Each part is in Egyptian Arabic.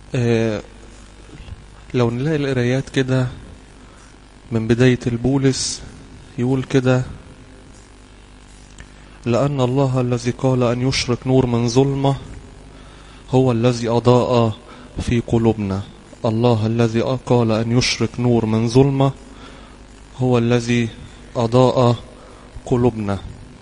آه لو نلاقي القرايات كده من بداية البولس يقول كده لأن الله الذي قال أن يشرق نور من ظلمة هو الذي أضاء في قلوبنا الله الذي قال أن يشرق نور من ظلمة هو الذي أضاء قلوبنا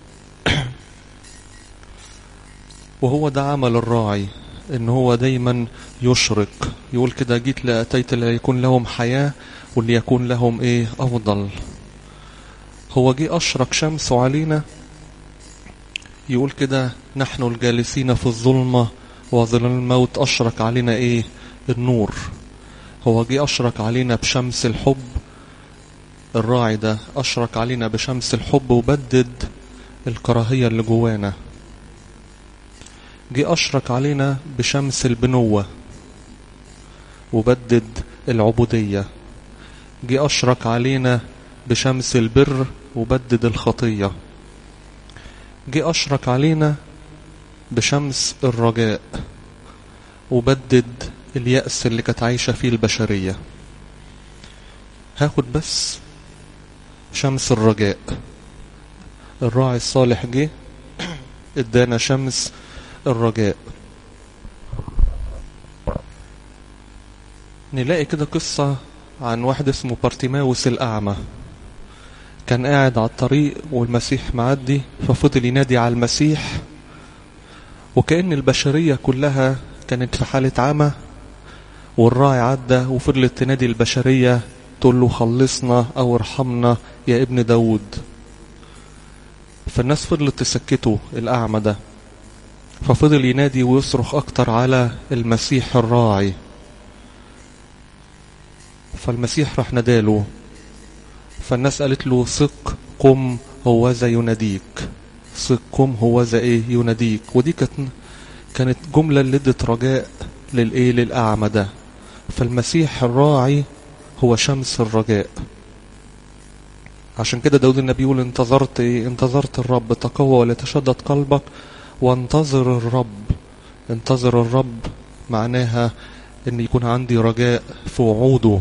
وهو ده عمل الراعي ان هو دايما يشرق يقول كده جيت لأتيت ليكون لهم حياة وليكون لهم ايه افضل هو جه اشرق شمسه علينا يقول كده نحن الجالسين في الظلمة وظلال الموت اشرق علينا ايه النور هو جه اشرق علينا بشمس الحب الراعي ده اشرق علينا بشمس الحب وبدد الكراهية اللي جوانا جه أشرق علينا بشمس البنوة وبدد العبودية جه أشرق علينا بشمس البر وبدد الخطية جه أشرق علينا بشمس الرجاء وبدد اليأس اللي كانت عايشة فيه البشرية هاخد بس شمس الرجاء الراعي الصالح جه ادانا شمس الرجاء نلاقي كده قصة عن واحد اسمه بارتيماوس الأعمى كان قاعد على الطريق والمسيح معدي ففضل ينادي على المسيح وكأن البشرية كلها كانت في حالة عمى والراعي عدى وفضلت تنادي البشرية تقول له خلصنا أو ارحمنا يا ابن داود فالناس فضلت تسكته الأعمى ده ففضل ينادي ويصرخ أكتر على المسيح الراعي فالمسيح راح ناداله فالناس قالت له ثق قم هو ذا يناديك ثق قم هو ذا ايه يناديك ودي كانت كانت جملة اللي ادت رجاء للايه للأعمى ده فالمسيح الراعي هو شمس الرجاء عشان كده داود النبي يقول انتظرت ايه انتظرت الرب تقوى ولتشدد قلبك وانتظر الرب انتظر الرب معناها ان يكون عندي رجاء في وعوده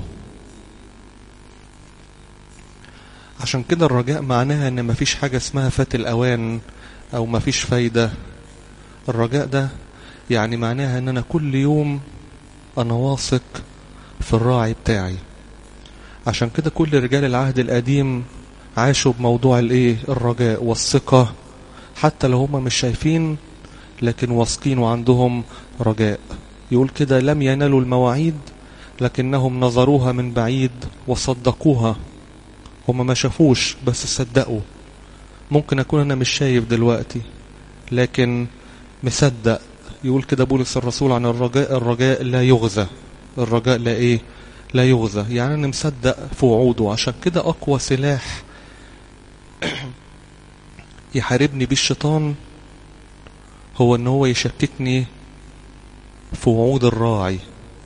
عشان كده الرجاء معناها ان مفيش حاجة اسمها فات الاوان او مفيش فايدة الرجاء ده يعني معناها ان انا كل يوم انا واثق في الراعي بتاعي عشان كده كل رجال العهد القديم عاشوا بموضوع الايه الرجاء والثقة حتى لو هم مش شايفين لكن واثقين وعندهم رجاء يقول كده لم ينالوا المواعيد لكنهم نظروها من بعيد وصدقوها هم ما شافوش بس صدقوا ممكن اكون انا مش شايف دلوقتي لكن مصدق يقول كده بولس الرسول عن الرجاء الرجاء لا يغزى الرجاء لا ايه لا يغزى يعني انا مصدق في وعوده عشان كده اقوى سلاح يحاربني بيه الشيطان هو ان هو يشككني في وعود الراعي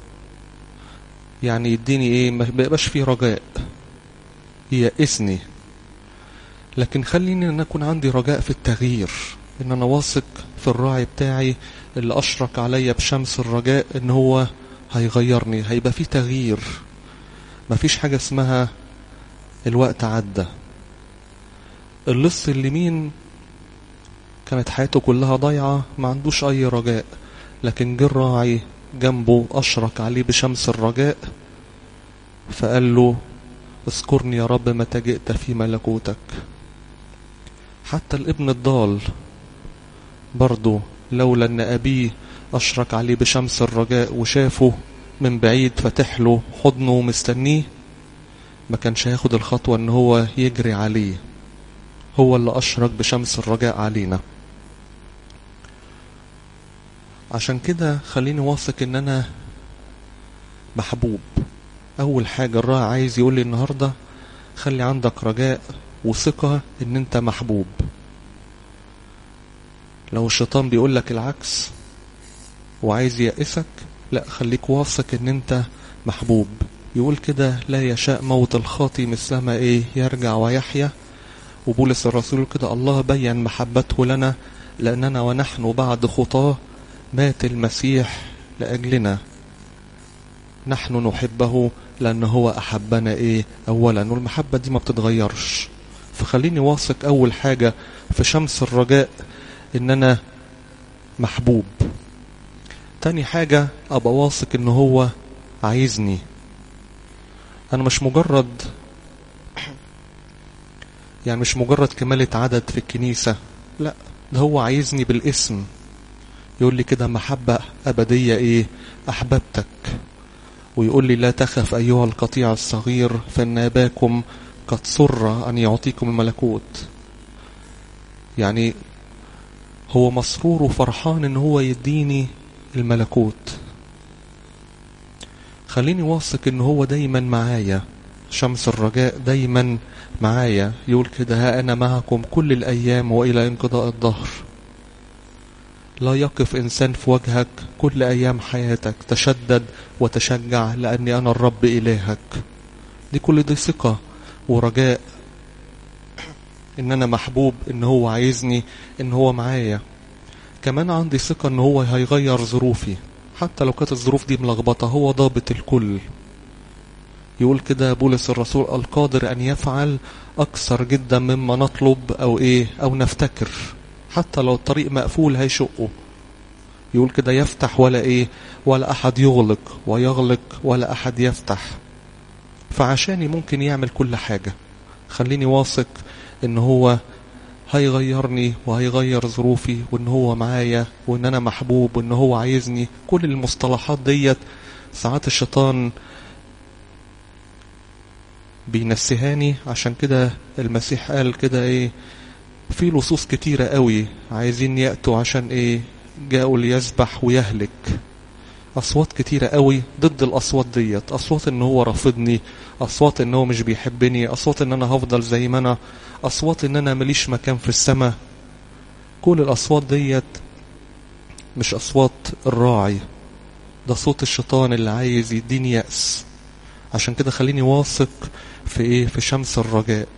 يعني يديني ايه ما بيبقاش فيه رجاء ييأسني لكن خليني ان اكون عندي رجاء في التغيير ان انا واثق في الراعي بتاعي اللي اشرق عليا بشمس الرجاء ان هو هيغيرني هيبقى فيه تغيير مفيش حاجة اسمها الوقت عدى اللص اليمين كانت حياته كلها ضايعة ما عندوش أي رجاء لكن جه الراعي جنبه أشرق عليه بشمس الرجاء فقال له اذكرني يا رب متى جئت في ملكوتك حتى الابن الضال برضه لولا ان ابيه اشرق عليه بشمس الرجاء وشافه من بعيد فتح له حضنه ومستنيه ما كانش هياخد الخطوة ان هو يجري عليه هو اللي اشرق بشمس الرجاء علينا عشان كده خليني واثق ان انا محبوب اول حاجة الراعي عايز يقول لي النهاردة خلي عندك رجاء وثقة ان انت محبوب لو الشيطان بيقول لك العكس وعايز يأسك لا خليك واثق ان انت محبوب يقول كده لا يشاء موت الخاطي مثلما ايه يرجع ويحيا وبولس الرسول كده الله بين محبته لنا لأننا ونحن بعد خطاه مات المسيح لأجلنا نحن نحبه لأن هو أحبنا إيه أولا والمحبة دي ما بتتغيرش فخليني واثق أول حاجة في شمس الرجاء إن أنا محبوب تاني حاجة أبقى واثق إن هو عايزني أنا مش مجرد يعني مش مجرد كمالة عدد في الكنيسة لا ده هو عايزني بالاسم يقول لي كده محبة أبدية إيه أحببتك ويقول لي لا تخف أيها القطيع الصغير فإن أباكم قد سر أن يعطيكم الملكوت يعني هو مسرور وفرحان إن هو يديني الملكوت خليني واثق إن هو دايما معايا شمس الرجاء دايما معايا يقول كده ها أنا معكم كل الأيام وإلى انقضاء الظهر لا يقف إنسان في وجهك كل أيام حياتك تشدد وتشجع لأني أنا الرب إلهك دي كل دي ثقة ورجاء إن أنا محبوب إن هو عايزني إن هو معايا كمان عندي ثقة إن هو هيغير ظروفي حتى لو كانت الظروف دي ملخبطة هو ضابط الكل يقول كده بولس الرسول القادر أن يفعل أكثر جدا مما نطلب أو إيه أو نفتكر حتى لو الطريق مقفول هيشقه يقول كده يفتح ولا إيه ولا أحد يغلق ويغلق ولا أحد يفتح فعشاني ممكن يعمل كل حاجة خليني واثق إن هو هيغيرني وهيغير ظروفي وإن هو معايا وإن أنا محبوب وإن هو عايزني كل المصطلحات ديت ساعات الشيطان بينسهاني عشان كده المسيح قال كده ايه في لصوص كتيرة قوي عايزين يأتوا عشان ايه جاءوا ليذبح ويهلك أصوات كتيرة قوي ضد الأصوات ديت أصوات إن هو رافضني أصوات إن هو مش بيحبني أصوات إن أنا هفضل زي ما أنا أصوات إن أنا ماليش مكان في السماء كل الأصوات ديت مش أصوات الراعي ده صوت الشيطان اللي عايز يديني يأس عشان كده خليني واثق في ايه في شمس الرجاء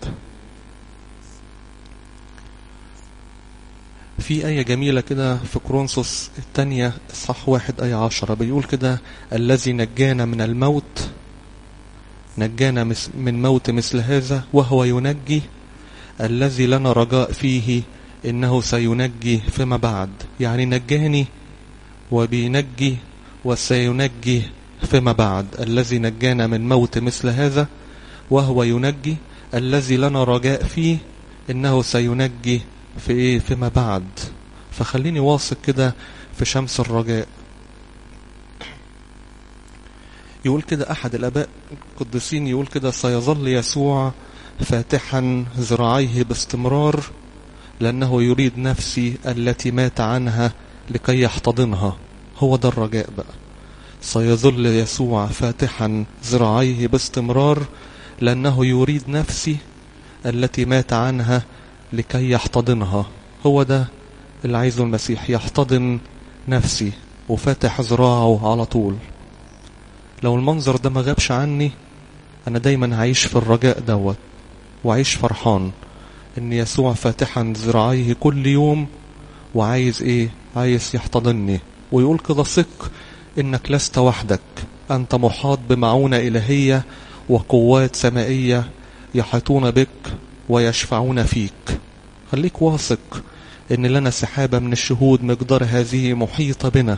في آية جميلة كده في كرونسوس الثانية إصحاح واحد آية عشرة بيقول كده الذي نجانا من الموت نجانا من موت مثل هذا وهو ينجي الذي لنا رجاء فيه إنه سينجي فيما بعد يعني نجاني وبينجي وسينجي فيما بعد الذي نجانا من موت مثل هذا وهو ينجي الذي لنا رجاء فيه إنه سينجي في إيه فيما بعد فخليني واثق كده في شمس الرجاء يقول كده أحد الآباء القديسين يقول كده سيظل يسوع فاتحا ذراعيه باستمرار لأنه يريد نفسي التي مات عنها لكي يحتضنها هو ده الرجاء بقى سيظل يسوع فاتحا ذراعيه باستمرار لأنه يريد نفسي التي مات عنها لكي يحتضنها هو ده اللي عايزه المسيح يحتضن نفسي وفاتح ذراعه على طول لو المنظر ده ما غابش عني أنا دايما هعيش في الرجاء دوت وعيش فرحان إن يسوع فاتحا ذراعيه كل يوم وعايز إيه عايز يحتضني ويقول كده ثق إنك لست وحدك أنت محاط بمعونة إلهية وقوات سمائية يحيطون بك ويشفعون فيك خليك واثق إن لنا سحابة من الشهود مقدار هذه محيطة بنا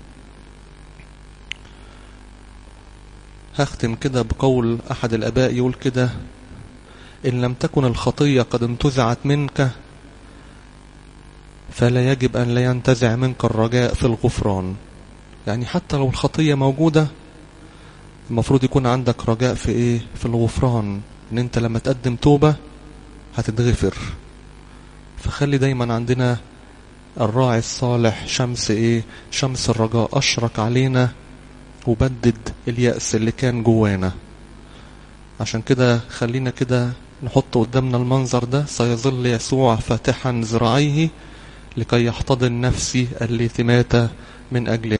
هختم كده بقول أحد الأباء يقول كده إن لم تكن الخطية قد انتزعت منك فلا يجب أن لا ينتزع منك الرجاء في الغفران يعني حتى لو الخطية موجودة المفروض يكون عندك رجاء في ايه في الغفران ان انت لما تقدم توبة هتتغفر فخلي دايما عندنا الراعي الصالح شمس ايه شمس الرجاء اشرق علينا وبدد اليأس اللي كان جوانا عشان كده خلينا كده نحط قدامنا المنظر ده سيظل يسوع فاتحا ذراعيه لكي يحتضن نفسي التي مات من أجله